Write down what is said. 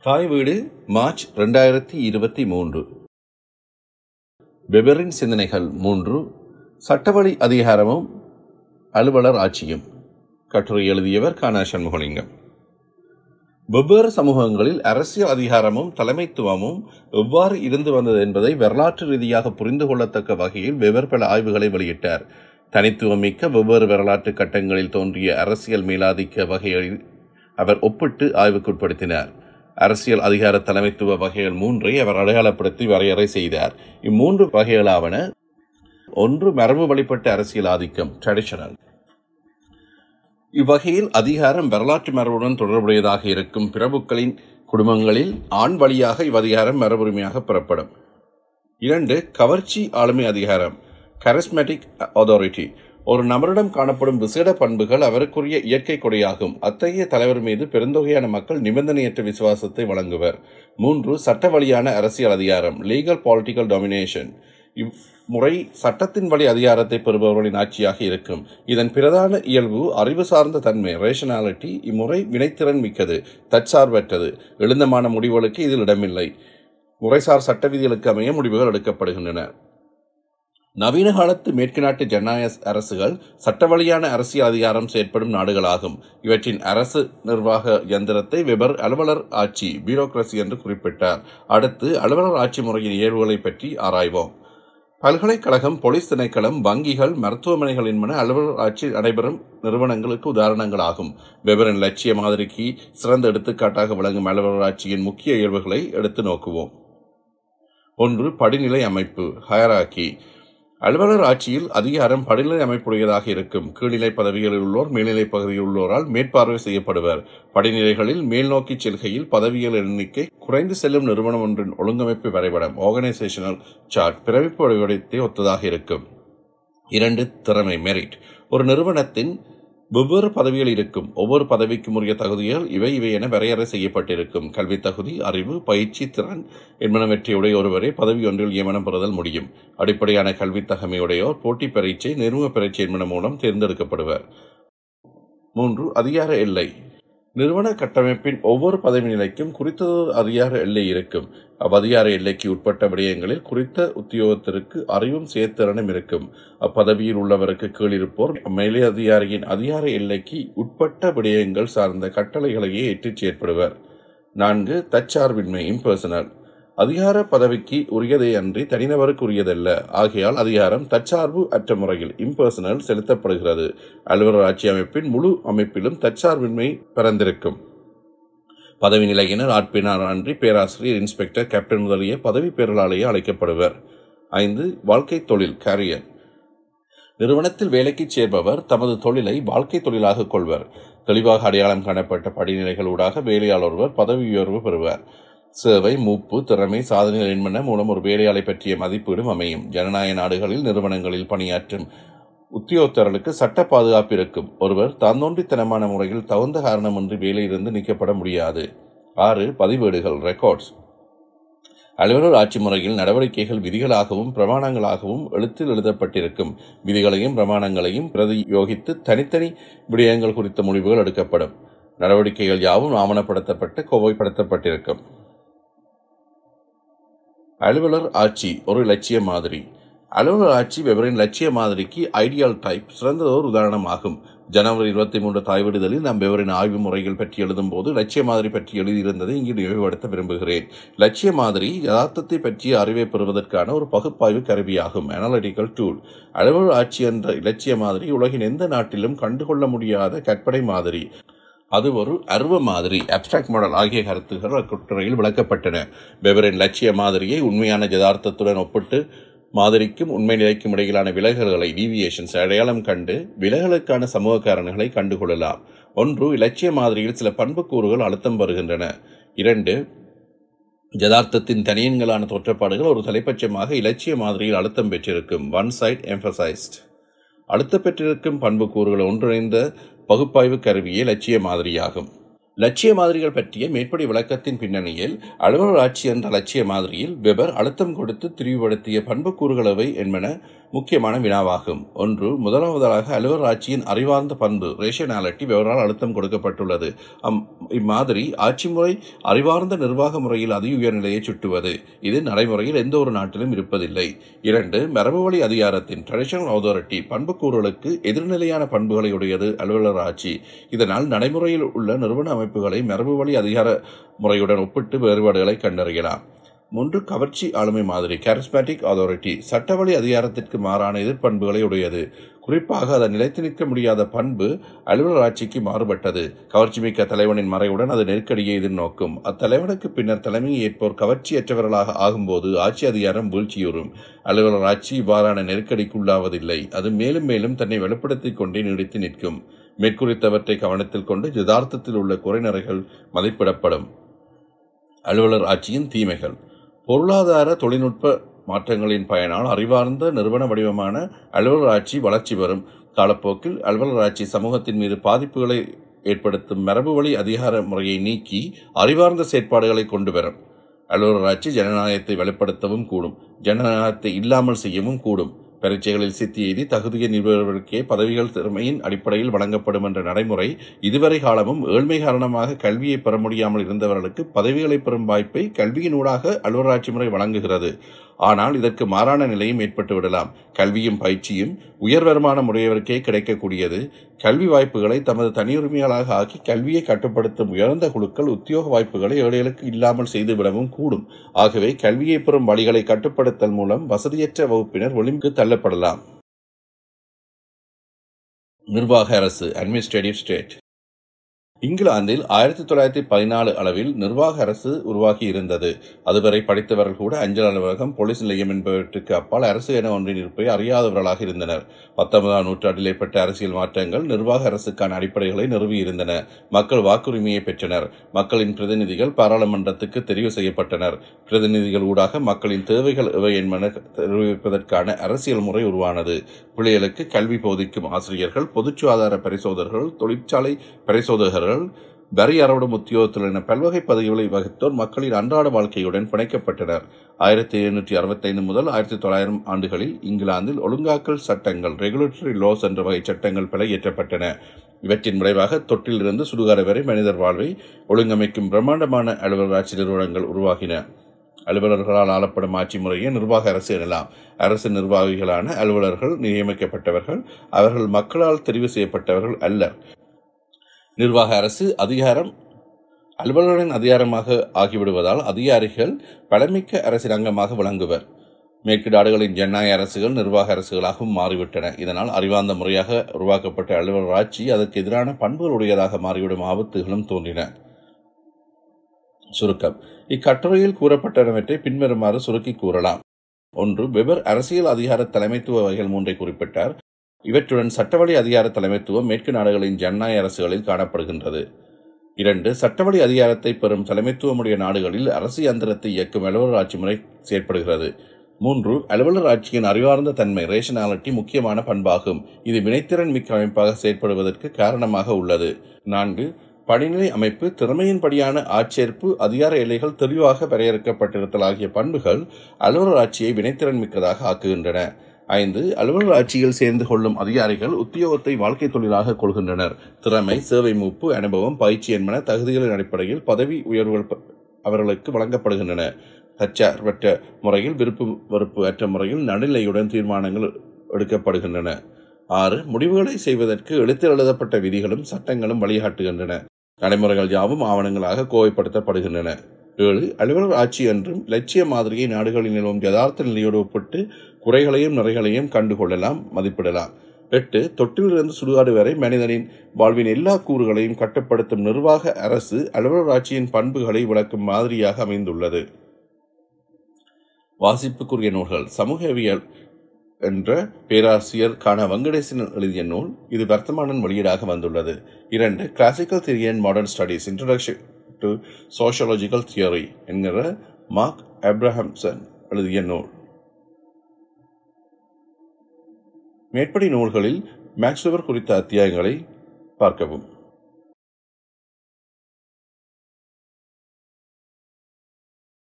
தாய் வீடு மார்ச் ரெண்டாயிரத்தி இருபத்தி மூன்று வெபரின் சிந்தனைகள் மூன்று சட்டவழி அதிகாரமும் அலுவலர் ஆட்சியும் கட்டுரை எழுதியவர் கானா சண்முகலிங்கம் வெவ்வேறு சமூகங்களில் அரசியல் அதிகாரமும் தலைமைத்துவமும் எவ்வாறு இருந்து வந்தது என்பதை வரலாற்று ரீதியாக புரிந்து கொள்ளத்தக்க வகையில் வெவ்வேறு பல ஆய்வுகளை வெளியிட்டார் தனித்துவமிக்க வெவ்வேறு வரலாற்று கட்டங்களில் தோன்றிய அரசியல் மேலாதிக்க வகைகளில் அவர் ஒப்பிட்டு ஆய்வுக்குட்படுத்தினார் அரசியல் அதிகார தலைமைத்துவ வகைகள் மூன்றை அவர் அடையாளப்படுத்தி வரையறை செய்தார் இம்மூன்று வகைகளாவன ஒன்று மரபு வழிபட்ட அரசியல் ஆதிக்கம் ட்ரெடிஷனல் இவ்வகையில் அதிகாரம் வரலாற்று மரபுடன் தொடர்புடையதாக இருக்கும் பிரபுக்களின் குடும்பங்களில் ஆண் வழியாக இவ்வதிகாரம் மரபுரிமையாக பெறப்படும் இரண்டு கவர்ச்சி ஆளுமை அதிகாரம் கரிஸ்மேட்டிக் அத்தாரிட்டி ஒரு நபரிடம் காணப்படும் விசேட பண்புகள் அவருக்குரிய இயற்கை கொடையாகும் அத்தகைய தலைவர் மீது பெருந்தொகையான மக்கள் நிபந்தனையற்ற விசுவாசத்தை வழங்குவர் மூன்று சட்ட வழியான அரசியல் அதிகாரம் லீகல் பாலிட்டிக்கல் டாமினேஷன் இம்முறை சட்டத்தின் வழி அதிகாரத்தை பெறுபவர்களின் ஆட்சியாக இருக்கும் இதன் பிரதான இயல்பு அறிவு சார்ந்த தன்மை ரேஷனாலிட்டி இம்முறை வினைத்திறன் மிக்கது தற்சார்பற்றது எழுந்தமான முடிவுகளுக்கு இதில் இடமில்லை முறைசார் சட்ட விதிகளுக்கு அமைய முடிவுகள் எடுக்கப்படுகின்றன நவீன காலத்து மேற்கு நாட்டு ஜனநாயக அரசுகள் சட்டவழியான அரசியல் அதிகாரம் செயற்படும் நாடுகளாகும் இவற்றின் அரசு நிர்வாக இயந்திரத்தை வெபர் அலுவலர் ஆட்சி பியூரோக்ரசி என்று குறிப்பிட்டார் அடுத்து அலுவலர் ஆட்சி முறையின் இயல்புகளை பற்றி ஆராய்வோம் பல்கலைக்கழகம் போலீஸ் திணைக்களம் வங்கிகள் மருத்துவமனைகள் என்பன அலுவலர் ஆட்சி நடைபெறும் நிறுவனங்களுக்கு உதாரணங்களாகும் வெபரின் லட்சிய மாதிரிக்கு சிறந்த எடுத்துக்காட்டாக விளங்கும் அலுவலர் ஆட்சியின் முக்கிய இயல்புகளை எடுத்து நோக்குவோம் ஒன்று படிநிலை அமைப்பு ஹயராக்கி அலுவலர் ஆட்சியில் அதிகாரம் படிநிலை அமைப்புடையதாக இருக்கும் கீழ்நிலை பதவிகளில் உள்ளோர் மேல்நிலை பகுதியில் உள்ளோரால் மேற்பார்வை செய்யப்படுவர் படிநிலைகளில் மேல் நோக்கி செல்கையில் பதவிகள் எண்ணிக்கை குறைந்து செல்லும் நிறுவனம் ஒன்றின் ஒழுங்கமைப்பு வரைபடம் ஆர்கனைசேஷனல் சார்ட் பிறவிப்பு வடிவத்தை ஒத்ததாக இருக்கும் இரண்டு திறமை மெரிட் ஒரு நிறுவனத்தின் வெவ்வேறு பதவிகள் இருக்கும் ஒவ்வொரு பதவிக்கும் உரிய தகுதிகள் இவை இவை என வரையறை செய்யப்பட்டிருக்கும் கல்வி தகுதி அறிவு பயிற்சி திறன் என்பனவற்றையுடைய ஒருவரே பதவி ஒன்றில் நியமனம் பெறுதல் முடியும் அடிப்படையான கல்வி தகமையுடையோர் போட்டி பரீட்சை நிறுவ பரீட்சை என்பன மூலம் தேர்ந்தெடுக்கப்படுவர் மூன்று அதிகார எல்லை நிறுவன கட்டமைப்பின் ஒவ்வொரு பதவி நிலைக்கும் குறித்த அதிகார எல்லை இருக்கும் அவ்வதிகார எல்லைக்கு உட்பட்ட விடயங்களில் குறித்த உத்தியோகத்திற்கு அறிவும் செயற்திறனும் இருக்கும் அப்பதவியில் உள்ளவருக்கு கீழிருப்போர் மேலே அதிகாரியின் அதிகார எல்லைக்கு உட்பட்ட விடயங்கள் சார்ந்த கட்டளைகளையே ஏற்றுச் செயற்படுவர் நான்கு தற்சார்பின்மை இம்பர்சனல் அதிகார பதவிக்கு உரியதே அன்றி தனிநபருக்கு உரியதல்ல ஆகையால் அதிகாரம் தற்சார்பு அற்ற முறையில் இம்பர்சனல் செலுத்தப்படுகிறது அலுவலர் ஆட்சி அமைப்பின் முழு அமைப்பிலும் தற்சார்பின்மை பிறந்திருக்கும் பதவி நிலையினர் ஆட்பினார் அன்றி பேராசிரியர் இன்ஸ்பெக்டர் கேப்டன் முதலிய பதவி பேரலாலேயே அழைக்கப்படுவர் ஐந்து வாழ்க்கை தொழில் கேரியர் நிறுவனத்தில் வேலைக்கு சேர்பவர் தமது தொழிலை வாழ்க்கை தொழிலாக கொள்வர் தெளிவாக அடையாளம் காணப்பட்ட படிநிலைகள் ஊடாக வேலையாளர் ஒருவர் பதவி உயர்வு பெறுவார் சேவை மூப்பு திறமை சாதனைகள் என்பன மூலம் ஒரு வேலையாளை பற்றிய மதிப்பீடும் அமையும் ஜனநாயக நாடுகளில் நிறுவனங்களில் பணியாற்றும் உத்தியோகத்தர்களுக்கு சட்ட பாதுகாப்பு இருக்கும் ஒருவர் தன்னோன்றித்தனமான முறையில் தகுந்த காரணமின்றி வேலையிலிருந்து நீக்கப்பட முடியாது ஆறு பதிவேடுகள் ரெக்கார்ட்ஸ் அலுவலர் ஆட்சி முறையில் நடவடிக்கைகள் விதிகளாகவும் பிரமாணங்களாகவும் எழுத்தில் எழுதப்பட்டிருக்கும் விதிகளையும் பிரமாணங்களையும் பிரதியோகித்து தனித்தனி விடயங்கள் குறித்த முடிவுகள் எடுக்கப்படும் நடவடிக்கைகள் யாவும் ஆவணப்படுத்தப்பட்டு கோவைப்படுத்தப்பட்டிருக்கும் அலுவலர் ஆட்சி ஒரு இலட்சிய மாதிரி அலுவலர் ஆட்சி வெவரின் லட்சிய மாதிரிக்கு ஐடியல் டைப் சிறந்ததோர் உதாரணமாகும் ஜனவரி இருபத்தி மூன்று தாய்விடுதலில் நாம் வெவரின் ஆய்வு முறைகள் பற்றி எழுதும் போது லட்சிய மாதிரி பற்றி எழுதியிருந்ததை இங்கு நினைவுபடுத்த விரும்புகிறேன் லட்சிய மாதிரி யதார்த்தத்தை பற்றிய அறிவை பெறுவதற்கான ஒரு பகுப்பாய்வு கருவியாகும் அனாலிட்டிக்கல் டூல் அலுவலர் ஆட்சி என்ற இலட்சிய மாதிரி உலகின் எந்த நாட்டிலும் கண்டுகொள்ள முடியாத கற்பனை மாதிரி அது ஒரு அருவ மாதிரி அப்டிராக்ட் மாடல் ஆகிய கருத்துகள் அக்குட்டுரையில் விளக்கப்பட்டன வெவரின் லட்சிய மாதிரியை உண்மையான யதார்த்தத்துடன் ஒப்பிட்டு மாதிரிக்கும் உண்மை நிலைக்கும் இடையிலான விலகல்களை டீவியேஷன்ஸ் அடையாளம் கண்டு விலகலுக்கான சமூக காரணங்களை கண்டுகொள்ளலாம் ஒன்று இலட்சிய மாதிரியில் சில பண்புக்கூறுகள் அழுத்தம் வருகின்றன இரண்டு யதார்த்தத்தின் தனியன்களான தோற்றப்பாடுகள் ஒரு தலைப்பட்சமாக இலட்சிய மாதிரியில் அழுத்தம் பெற்றிருக்கும் ஒன் சைட் எம்பசைஸ்ட் அழுத்த பெற்றிருக்கும் பண்புக்கூறுகள் ஒன்றிணைந்த பகுப்பாய்வு கருவியே லட்சிய மாதிரியாகும் லட்சிய மாதிரிகள் பற்றிய மேற்படி விளக்கத்தின் பின்னணியில் அலுவலர் ஆட்சி என்ற லட்சிய மாதிரியில் வெபர் அழுத்தம் கொடுத்து திரிவுபடுத்திய பண்புக்கூறுகளவை என்பன முக்கியமான வினாவாகும் ஒன்று முதலாவதாக அலுவலர் ஆட்சியின் அறிவார்ந்த பண்பு ரேஷனாலிட்டி வெவரால் அழுத்தம் கொடுக்கப்பட்டுள்ளது அம் இம்மாதிரி ஆட்சி முறை அறிவார்ந்த நிர்வாக முறையில் அதி உயர்நிலையை சுட்டுவது இது நடைமுறையில் எந்த ஒரு நாட்டிலும் இருப்பதில்லை இரண்டு மரபுவழி அதிகாரத்தின் ட்ரெடிஷனல் அத்தாரிட்டி பண்புக்கூறுகளுக்கு எதிர்நிலையான பண்புகளை உடையது அலுவலர் ஆட்சி இதனால் நடைமுறையில் உள்ள நிறுவன அமைப்புகளை மரபுவழி அதிகார முறையுடன் ஒப்பிட்டு வேறுபாடுகளை கண்டறியலாம் மூன்று கவர்ச்சி ஆளுமை மாதிரி கேரிஸ்மேட்டிக் அத்தாரிட்டி சட்டவழி அதிகாரத்திற்கு மாறான எதிர்ப்பண்புகளை உடையது குறிப்பாக அதன் நிலைத்து நிற்க முடியாத பண்பு அலுவலர் ஆட்சிக்கு மாறுபட்டது கவர்ச்சிமிக்க தலைவனின் மறைவுடன் அது நெருக்கடியை எதிர்நோக்கும் அத்தலைவனுக்கு பின்னர் தலைமையை ஏற்போர் கவர்ச்சியற்றவர்களாக ஆகும்போது ஆட்சி அதிகாரம் வீழ்ச்சியுறும் அலுவலர் ஆட்சி இவ்வாறான நெருக்கடிக்குள்ளாவதில்லை அது மேலும் மேலும் தன்னை வெளிப்படுத்திக் கொண்டே நீடித்து நிற்கும் மேற்குறித்தவற்றை கவனத்தில் கொண்டு யதார்த்தத்தில் உள்ள குறைநிறைகள் மதிப்பிடப்படும் அலுவலர் ஆட்சியின் தீமைகள் பொருளாதார தொழில்நுட்ப மாற்றங்களின் பயனால் அறிவார்ந்த நிறுவன வடிவமான அலுவலர் ஆட்சி வளர்ச்சி வரும் காலப்போக்கில் அலுவலர் ஆட்சி சமூகத்தின் மீது பாதிப்புகளை ஏற்படுத்தும் மரபு வழி அதிகார முறையை நீக்கி அறிவார்ந்த செயற்பாடுகளை கொண்டு வரும் அலுவலர் ஆட்சி ஜனநாயகத்தை வெளிப்படுத்தவும் கூடும் ஜனநாயகத்தை இல்லாமல் செய்யவும் கூடும் பரீட்சைகளில் சித்தி எய்தி தகுதியை நிறுவனர்களுக்கே பதவிகள் திறமையின் அடிப்படையில் வழங்கப்படும் என்ற நடைமுறை இதுவரை காலமும் ஏழ்மை காரணமாக கல்வியை பெற முடியாமல் இருந்தவர்களுக்கு பதவிகளை பெறும் வாய்ப்பை கல்வியினூடாக அலுவலராட்சி முறை வழங்குகிறது ஆனால் இதற்கு மாறான நிலையும் ஏற்பட்டு விடலாம் கல்வியும் பயிற்சியும் உயர் வருமானம் உடையவருக்கே கிடைக்கக்கூடியது கல்வி வாய்ப்புகளை தமது தனியுரிமையாளாக ஆக்கி கல்வியை கட்டுப்படுத்தும் உயர்ந்த குழுக்கள் உத்தியோக வாய்ப்புகளை ஏழைகளுக்கு இல்லாமல் செய்துவிடவும் கூடும் ஆகவே கல்வியை பெறும் வழிகளை கட்டுப்படுத்தல் மூலம் வசதியற்ற வகுப்பினர் ஒளிமுக்கு தள்ளப்படலாம் நிர்வாக அரசு அட்மினிஸ்ட்ரேட்டிவ் ஸ்டேட் இங்கிலாந்தில் ஆயிரத்தி தொள்ளாயிரத்தி பதினாலு அளவில் நிர்வாக அரசு உருவாகி இருந்தது அதுவரை படித்தவர்கள் கூட அஞ்சல் அலுவலகம் போலீஸ் நிலையம் என்பவற்றுக்கு அப்பால் அரசு என ஒன்றின் இருப்பை அறியாதவர்களாக இருந்தனர் பத்தொன்பதாம் நூற்றாண்டில் ஏற்பட்ட அரசியல் மாற்றங்கள் நிர்வாக அரசுக்கான அடிப்படைகளை நிறுவி இருந்தன மக்கள் வாக்குரிமையை பெற்றனர் மக்களின் பிரதிநிதிகள் பாராளுமன்றத்துக்கு தெரிவு செய்யப்பட்டனர் பிரதிநிதிகள் ஊடாக மக்களின் தேவைகள் எவை என்பன தெரிவிப்பதற்கான அரசியல் முறை உருவானது பிள்ளைகளுக்கு கல்வி போதிக்கும் ஆசிரியர்கள் பொது சுகாதார பரிசோதகர்கள் தொழிற்சாலை பரிசோதகர்கள் வரி அறவிடும் உத்தியோகத்தில் என பல்வகை பதவிகளை வகித்தோர் மக்களின் அன்றாட வாழ்க்கையுடன் பிணைக்கப்பட்டனர் ஆயிரத்தி எழுநூற்றி அறுபத்தைந்து முதல் ஆயிரத்தி தொள்ளாயிரம் ஆண்டுகளில் இங்கிலாந்தில் ஒழுங்காக்கல் சட்டங்கள் ரெகுலேட்டரி லாஸ் என்ற வகை சட்டங்கள் பல இயற்றப்பட்டன இவற்றின் விளைவாக தொட்டிலிருந்து சுடுகாடு வரை மனிதர் வாழ்வை ஒழுங்கமைக்கும் பிரம்மாண்டமான அலுவலராட்சி நிறுவனங்கள் உருவாகின அலுவலர்களால் ஆளப்படும் ஆட்சி முறையை நிர்வாக அரசு எனலாம் அரசு நிர்வாகிகளான அலுவலர்கள் நியமிக்கப்பட்டவர்கள் அவர்கள் மக்களால் தெரிவு செய்யப்பட்டவர்கள் அல்லர் நிர்வாக அரசு அதிகாரம் அலுவலர்களின் அதிகாரமாக ஆகிவிடுவதால் அதிகாரிகள் பலமிக்க அரசின் அங்கமாக விளங்குவர் மேற்கு நாடுகளின் ஜனநாயக அரசுகள் நிர்வாக அரசுகளாகவும் மாறிவிட்டன இதனால் அறிவார்ந்த முறையாக உருவாக்கப்பட்ட அலுவலர் ஆட்சி அதற்கு எதிரான பண்புகளுடையதாக மாறிவிடும் ஆபத்துகளும் தோன்றின சுருக்கம் இக்கட்டுரையில் கூறப்பட்டனவற்றை பின்வருமாறு சுருக்கி கூறலாம் ஒன்று வெபர் அரசியல் அதிகார தலைமைத்துவ வகைகள் மூன்றை குறிப்பிட்டார் இவற்றுடன் சட்டவழி அதிகார தலைமைத்துவம் மேற்கு நாடுகளின் ஜனநாயக அரசுகளில் காணப்படுகின்றது இரண்டு சட்டவழி அதிகாரத்தை பெறும் தலைமைத்துவமுடைய நாடுகளில் அரசு யந்திரத்தை இயக்கும் அலுவலர் ஆட்சி முறை செயற்படுகிறது மூன்று அலுவலர் ஆட்சியின் அறிவார்ந்த தன்மை ரேஷனாலிட்டி முக்கியமான பண்பாகும் இது வினைத்திறன் மிக்க அமைப்பாக செயற்படுவதற்கு காரணமாக உள்ளது நான்கு படிநிலை அமைப்பு திறமையின்படியான ஆட்சேர்ப்பு அதிகார எல்லைகள் தெளிவாக வரையறுக்கப்பட்டிருத்தல் ஆகிய பண்புகள் அலுவலர் ஆட்சியை வினைத்திறன் மிக்கதாக ஆக்குகின்றன ஐந்து அலுவலர் ஆட்சியில் சேர்ந்து கொள்ளும் அதிகாரிகள் உத்தியோகத்தை வாழ்க்கை தொழிலாக கொள்கின்றனர் திறமை சேவை மூப்பு அனுபவம் பயிற்சி என்பன தகுதிகளின் அடிப்படையில் பதவி உயர்வுகள் அவர்களுக்கு வழங்கப்படுகின்றன தச்சார்பற்ற முறையில் விருப்பு வெறுப்பு அற்ற முறையில் நடுநிலையுடன் தீர்மானங்கள் எடுக்கப்படுகின்றன ஆறு முடிவுகளை செய்வதற்கு எழுத்தில் எழுதப்பட்ட விதிகளும் சட்டங்களும் வழிகாட்டுகின்றன நடைமுறைகள் யாவும் ஆவணங்களாக கோவைப்படுத்தப்படுகின்றன ஏழு அலுவலர் ஆட்சி என்றும் இலட்சிய மாதிரியை நாடுகளில் நிலவும் யதார்த்த நிலையோடு ஒப்பிட்டு குறைகளையும் நிறைகளையும் கண்டுகொள்ளலாம் மதிப்பிடலாம் எட்டு தொட்டிலிருந்து சுடுகாடு வரை மனிதனின் வாழ்வின் எல்லா கூறுகளையும் கட்டுப்படுத்தும் நிர்வாக அரசு அலுவலர் ஆட்சியின் பண்புகளை விளக்கும் மாதிரியாக அமைந்துள்ளது வாசிப்புக்குரிய நூல்கள் சமூகவியல் என்ற பேராசிரியர் கான வெங்கடேசன் எழுதிய நூல் இது வர்த்தமானன் வெளியீடாக வந்துள்ளது இரண்டு classical theory and modern studies introduction to sociological theory என்கிற மார்க் அப்ரஹம்சன் எழுதிய நூல் மேற்படி நூல்களில் மேக்ஸ்வெவர் குறித்த அத்தியாயங்களை பார்க்கவும்